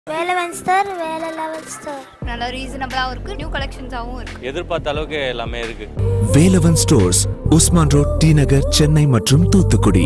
Velavan star வேலை level star நல்லா ரீசனபிளாகவும் இருக்குது நியூ கலெக்ஷன்ஸாகவும் இருக்குது எதிர்பார்த்த அளவுக்கு எல்லாமே இருக்கு Velavan stores Usman road T Nagar Chennai மற்றும் தூத்துக்குடி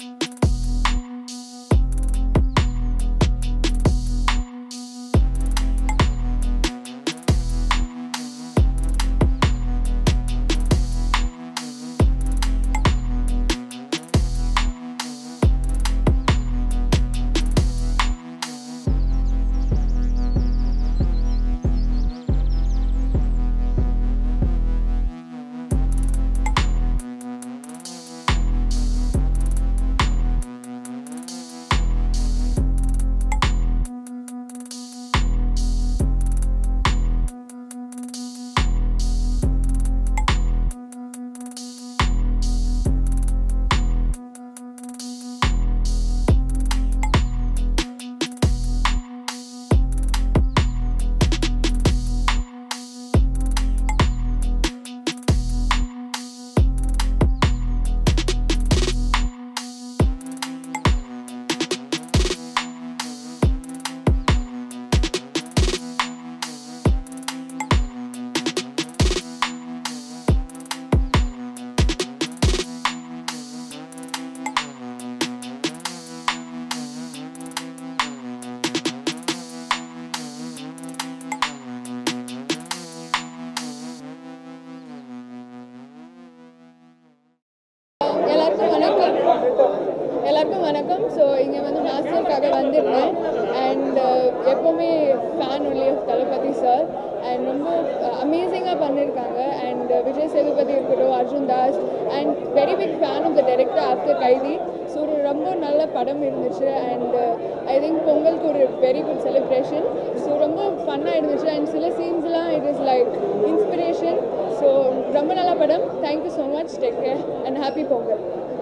எல்லாருக்கும் வணக்கம் எல்லாருக்கும் வணக்கம் ஸோ இங்கே வந்து மாஸ்டருக்காக வந்திருக்கேன் அண்ட் எப்போவுமே fan only of Thalapathy sir and ரொம்ப அமேசிங்காக பண்ணியிருக்காங்க அண்ட் விஜய் சேதுபதி இருக்கட்டும் Arjun Das and very big fan of the director after Kaithi so ஒரு ரொம்ப நல்ல படம் இருந்துச்சு அண்ட் ஐ திங்க் பொங்கலுக்கு ஒரு வெரி குட் செலிப்ரேஷன் ஸோ ரொம்ப ஃபன்னாக இருந்துச்சு அண்ட் சில சீன்ஸ்லாம் it is like inspiration so ரொம்ப நல்ல படம் thank you so much take care and happy Pongal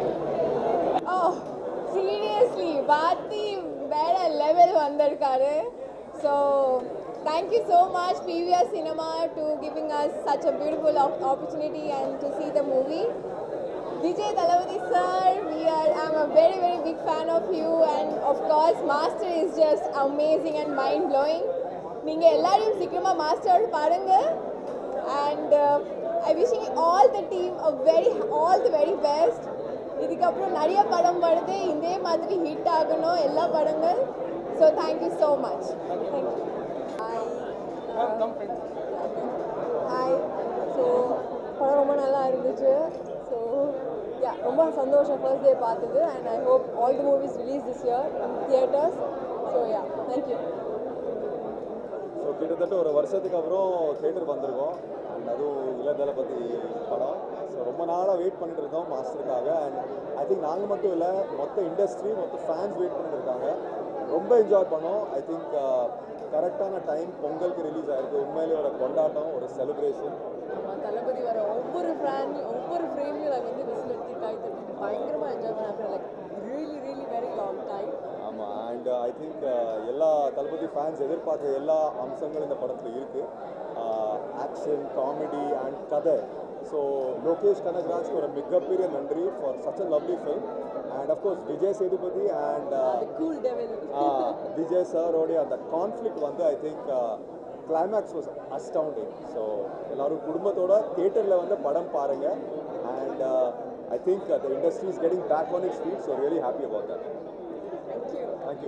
oh seriously பாத்தி வேற லெவல் வந்திருக்காரு so thank you so much PVR cinema to giving us such a beautiful opportunity and to see the movie Vijay Talavati sir, we are, I'm a very very big fan of you and of course Master is just amazing and mind blowing. நீங்கள் எல்லாரையும் சீக்கிரமாக Master பாருங்க and I wishing all the team a very all the very best இதுக்கப்புறம் நிறைய படம் வருது இதே மாதிரி ஹிட் ஆகணும் எல்லா படங்கள் so thank you so much thank you hi so படம் ரொம்ப நல்லா இருந்துச்சு ஸோ யா ரொம்ப சந்தோஷம் ஃபர்ஸ்ட் டே பார்த்தது and I hope all the movies release this year theatres so yeah thank you so கிட்டத்தட்ட ஒரு வருஷத்துக்கு அப்புறம் தேட்டர் வந்திருக்கோம் அண்ட் அதுவும் இளதளபதி படம் ஸோ ரொம்ப நாளாக வெயிட் பண்ணிட்டு இருந்தோம் மாஸ்டருக்காக அண்ட் ஐ திங்க் நாங்கள் மட்டும் இல்லை மொத்த இண்டஸ்ட்ரி மொத்த ஃபேன்ஸ் வெயிட் பண்ணிட்டு இருக்காங்க ரொம்ப என்ஜாய் பண்ணோம் ஐ திங்க் கரெக்டான டைம் பொங்கலுக்கு ரிலீஸ் ஆயிருக்கு உண்மையிலே ஒரு கொண்டாட்டம் ஒரு செலிப்ரேஷன் ஆமாம் தளபதி வர ஒவ்வொரு ஃப்ரேம் ஒவ்வொரு ஃப்ரேம்லையும் நாங்கள் வந்து விசில் எடுத்து கை தட்டிட்டு பயங்கரமாக என்ஜாய் பண்ண like really really very long time ஆமாம் அண்ட் ஐ திங்க் எல்லா தளபதி ஃபேன்ஸ் எதிர்பார்த்த எல்லா அம்சங்களும் இந்த படத்தில் இருக்குது ஆக்ஷன் காமெடி அண்ட் கதை ஸோ லோகேஷ் கனகராஜ்க்கு ஒரு மிகப்பெரிய நன்றி for such a lovely film and of course Vijay Sethupathi and cool devil Vijay சாரோடைய அந்த கான்ஃப்ளிக் வந்து I think climax was astounding so எல்லாரும் குடும்பத்தோட தியேட்டரில் வந்து படம் பாருங்கள் and I think the industry is getting back on it speed so really happy about that thank you thank you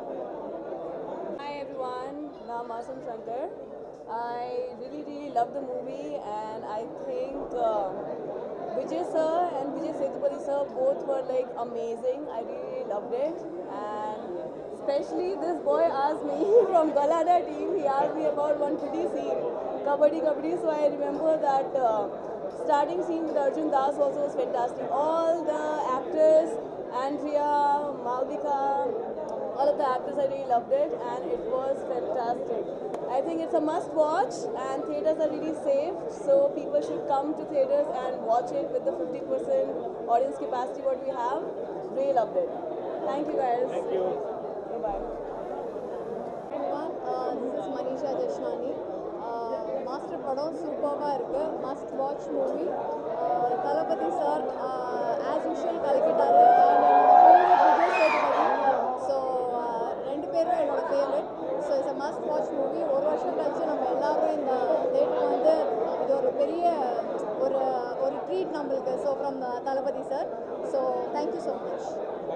Hi everyone, now Masum Shankar. I really really love the movie and I think uh, Vijay sir and Vijay Sethupathi sir both were like amazing. I really loved it and especially this boy asked me from Galada team, he asked me about one pretty scene, Kabaddi Kabaddi. So I remember that uh, starting scene with Arjun Das also was fantastic. All the actors, Andrea, Malvika, all of the actors I really loved it and it was fantastic. I think it's a must watch and theaters are really safe so people should come to theaters and watch it with the 50% audience capacity what we have. Really loved it. Thank you guys. Thank you. Bye-bye. everyone. Uh, this is Manisha Jashnani. Master படம் சூப்பராக இருக்குது must watch movie Thalapathy sir as usual கலக்கிட்டாரு and என்னோட favourite Vijay Sethupathi so ரெண்டு பேரும் என்னோட favourite so must watch movie ஒரு வருஷம் கழிச்சு நம்ம எல்லாரும் இந்த தேட்டருக்கு வந்து இது ஒரு பெரிய ஒரு ஒரு ட்ரீட் நம்மளுக்கு so from Thalapathy sir so thank you so much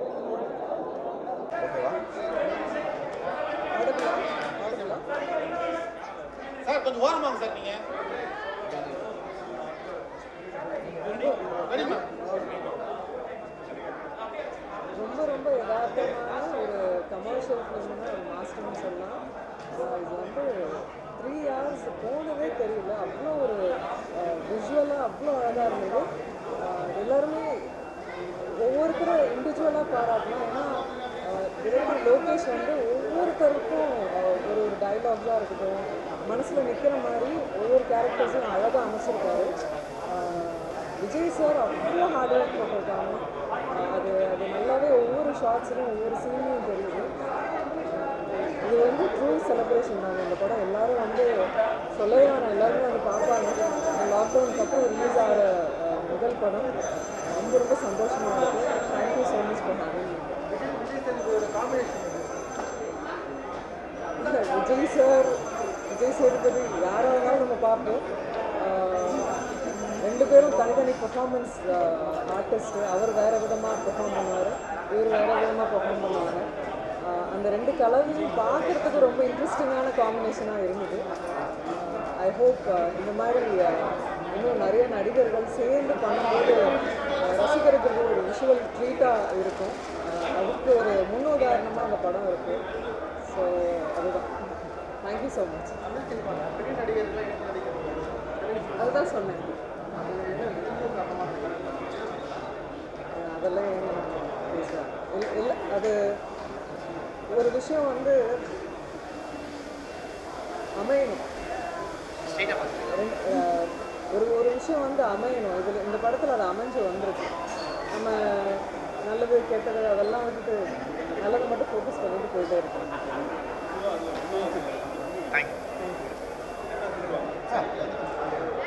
sir கொஞ்சம் ஓரமாங்க சார் நீங்க ரெடிமா ரொம்ப ரொம்ப யதார்த்தமான ஒரு கமர்ஷியல் ஃபிலிம்னா ஒரு மாஸ்டர்னு சொல்லலாம் ஆஹ் இது வந்து த்ரீ ஹவர்ஸ் போனதே தெரியல அவ்வளோ ஒரு விஷுவலாக அவ்வளோ அழகாக இருந்தது ஆஹ் எல்லாருமே ஒவ்வொருத்தரும் இண்டிவிஜுவலாக பாராட்டலாம் ஏன்னா டிரெக்டர் லோகேஷ் வந்து ஒவ்வொருத்தருக்கும் ஆஹ் ஒரு ஒரு டைலாக்ஸாக இருக்கட்டும் மனசில் நிற்கிற மாதிரி ஒவ்வொரு கேரக்டர்ஸையும் அழகாக அமைச்சிருக்காரு ஆஹ் விஜய் சார் அவ்வளோ ஹார்ட் ஒர்க் போட்டிருக்காங்க ஆஹ் அது அது நல்லாவே ஒவ்வொரு ஷார்ட்ஸ்லையும் ஒவ்வொரு சீன்லையும் தெரியுது இது வந்து ட்ரூ செலிப்ரேஷன் தாங்க இந்த படம் எல்லாரும் வந்து சொல்லவே வேணாம் எல்லாருமே வந்து பார்ப்பாங்க லாக்டவுனுக்கு அப்புறம் ரிலீஸ் ஆகிற ஆஹ், முதல் படம் ரொம்ப ரொம்ப சந்தோஷமாக இருக்குது thank you so much for having இல்லை விஜய் சார் விஜய் சேதுபதி யாராக இருந்தாலும் நம்ம பார்ப்போம் ஆஹ், ரெண்டு பேரும் தனித்தனி பெர்ஃபார்மன்ஸ் ஆர்டிஸ்ட்டு அவர் வேறு விதமாக பெர்ஃபார்ம் பண்ணுவார் இவர் வேறு விதமாக பெர்ஃபார்ம் பண்ணுவாங்க ஆஹ், அந்த ரெண்டு கலவையும் பார்க்குறதுக்கு ரொம்ப இன்ட்ரெஸ்டிங்கான காம்பினேஷனாக இருந்தது ஐ ஹோப் இந்த மாதிரி ஆஹ், இன்னும் நிறைய நடிகர்கள் சேர்ந்து பண்ணும்போது ஆஹ், ரசிக்கிறதுக்கு ஒரு விஷுவல் ட்ரீட்டாக இருக்கும் ஆஹ், அதுக்கு ஒரு முன்னுதாரணமாக அந்த படம் இருக்குது ஸோ அதுதான் தேங்க்யூ ஸோ மச் பெரிய நடிகர்கள் என்ன நடிகர்கள் அதுதான் சொன்னேன் அஹ் அதெல்லாம் ஏங்க நம்ம பேசலாம் இல்லை இல்லை அது ஒரு விஷயம் வந்து அமையணும் ரெண்டு- அஹ் ஒரு ஒரு விஷயம் வந்து அமையணும் இதில் இந்த படத்தில் அது அமைஞ்சு வந்திருக்கு நம்ம நல்லது கெட்டது அதெல்லாம் வந்துட்டு நல்லது மட்டும் ஃபோக்கஸ் பண்ணிட்டு போயிட்டே இருக்கோம்